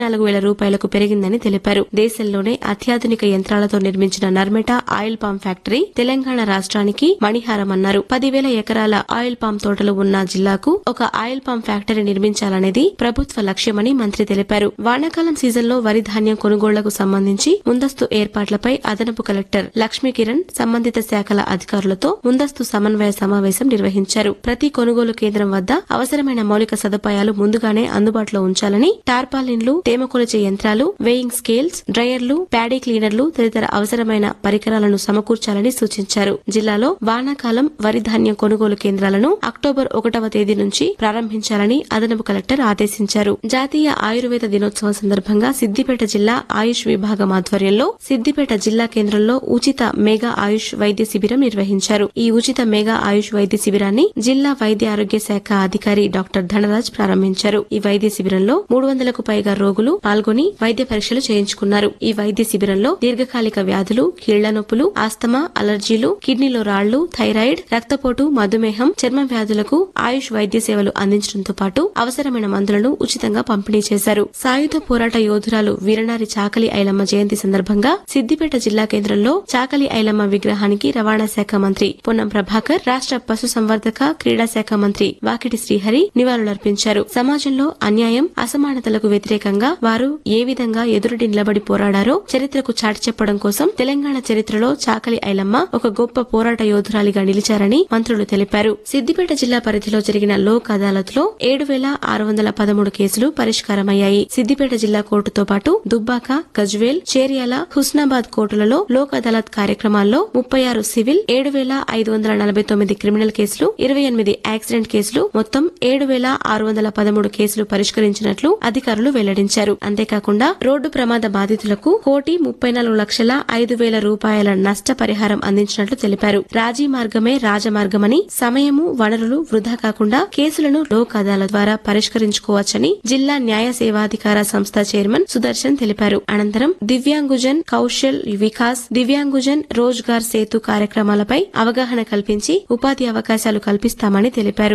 నాలుగు వేల రూపాయలకు పెరిగిందని తెలిపారు దేశంలోనే అత్యాధునిక యంత్రాలతో నిర్మించిన Narmeta oil palm factory Telangana రాష్ట్రానికి మణిహారమన్నారు పదివేల ఎకరాల ఆయిల్ పామ్ తోటలు ఉన్న జిల్లాకు ఒక ఆయిల్ పామ్ ఫ్యాక్టరీ నిర్మించాలనేది ప్రభుత్వ లక్ష్యమని మంత్రి తెలిపారు వానాకాలం సీజన్లో వరి ధాన్యం కొనుగోళ్లకు సంబంధించి ముందస్తు ఏర్పాట్లపై అదనపు కలెక్టర్ లక్ష్మీ కిరణ్ సంబంధిత శాఖల అధికారులతో ముందస్తు సమన్వయ సమావేశం నిర్వహించారు ప్రతి కొనుగోలు కేంద్రం వద్ద అవసరమైన మౌలిక సదుపాయాలు ముందుగానే అందుబాటులో ఉంచాలని టార్పాలిన్లు తేమ కొలిచే యంత్రాలు వేయింగ్ స్కేల్స్ డ్రయర్లు ప్యాడీ క్లీనర్లు తదితర అవసరమైన పరికరాలను సమకూర్చాలని సూచించారు జిల్లాలో వానాకాలం వరి ధాన్యం కొనుగోలు కేంద్రాలను అక్టోబర్ ఒకటవ తేదీ నుంచి ప్రారంభించాలని అదనపు కలెక్టర్ ఆదేశించారు జాతీయ ఆయుర్వేద దినోత్సవం సందర్భంగా సిద్దిపేట జిల్లా ఆయుష్ విభాగం ఆధ్వర్యంలో సిద్దిపేట జిల్లా కేంద్రంలో ఉచిత మెగా ఆయుష్ వైద్య శిబిరం నిర్వహించారు ఈ ఉచిత మెగా ఆయుష్ వైద్య శిబిరాన్ని జిల్లా వైద్య ఆరోగ్య శాఖ అధికారి డాక్టర్ ధనరాజ్ ప్రారంభించారు ఈ వైద్య శిబిరంలో మూడు వందలకు పైగా రోగులు పాల్గొని వైద్య పరీక్షలు చేయించుకున్నారు ఈ వైద్య శిబిరంలో దీర్ఘకాలిక వ్యాధులు కీళ్ల నొప్పులు ఆస్తమా అలర్జీలు కిడ్నీలో రాళ్లు థైరాయిడ్ రక్తపోటు మధుమేహం చర్మ వ్యాధులకు ఆయుష్ వైద్య సేవలు అందించడంతో పాటు అవసరమైన మందులను ఉచితంగా పంపిణీ చేశారు సాయుధ పోరాట యోధురాలు వీరనారి చాకలి ఐలమ్మ జయంతి సందర్భంగా సిద్దిపేట జిల్లా కేంద్రంలో చాకలి ఐలమ్మ విగ్రహానికి రవాణా శాఖ మంత్రి పొన్నం ప్రభాకర్ రాష్ట్ర పశు సంవర్ధక క్రీడా శాఖ మంత్రి వాకిటి శ్రీహరి నివాళులర్పించారు సమాజంలో అన్యాయం అసమానతలకు వ్యతిరేకంగా వారు ఏ విధంగా ఎదురుడి నిలబడి పోరాడారో చరిత్రకు చాటి చెప్పడం కోసం తెలంగాణ చరిత్రలో చాకలి ఐలమ్మ ఒక గొప్ప పోరాట యోధురాలిగా నిలిచారని మంత్రులు తెలిపారు సిద్దిపేట జిల్లా పరిధిలో జరిగిన లోక్ అదాలత్ లో ఏడు వేల ఆరు వందల పదమూడు కేసులు పరిష్కారమయ్యాయి సిద్దిపేట జిల్లా కోర్టుతో పాటు దుబ్బాక గజ్వేల్ చేర్యాల హుస్నాబాద్ కోర్టులలో లోక్ అదాలత్ కార్యక్రమాల్లో ముప్పై ఆరు సివిల్ ఏడు వేల ఐదు వందల నలభై తొమ్మిది క్రిమినల్ కేసులు ఇరవై ఎనిమిది యాక్సిడెంట్ కేసులు మొత్తం ఏడు వేల ఆరు వందల పదమూడు కేసులు పరిష్కరించినట్లు అధికారులు వెల్లడించారు అంతేకాకుండా రోడ్డు ప్రమాద బాధితులకు కోటి ముప్పై నాలుగు లక్షల ఐదు వేల రూపాయల నష్టపరిహారం అందించినట్లు తెలిపారు రాజీ మార్గమే రాజమార్గమని సమయము వనరులు వృధా కాకుండా కేసులను లోక్ అదాలత్ ద్వారా పరిష్కరించుకోవచ్చని జిల్లా న్యాయ సేవాధికార సంస్థ చైర్మన్ సుదర్శన్ తెలిపారు అనంతరం దివ్యాంగుజన్ కౌశల్ వికాస్ దివ్యాంగుజన్ రోజ్గార్ సేతు కార్యక్రమాలపై అవగాహన కల్పించి ఉపాధి అవకాశాలు కల్పిస్తామని తెలిపారు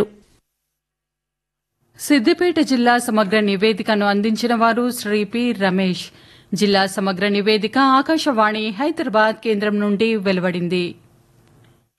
సిద్దిపేట జిల్లా సమగ్ర నివేదికను అందించిన వారు శ్రీ పి రమేష్ జిల్లా సమగ్ర నివేదిక ఆకాశవాణి హైదరాబాద్ కేంద్రం నుండి వెలువడింది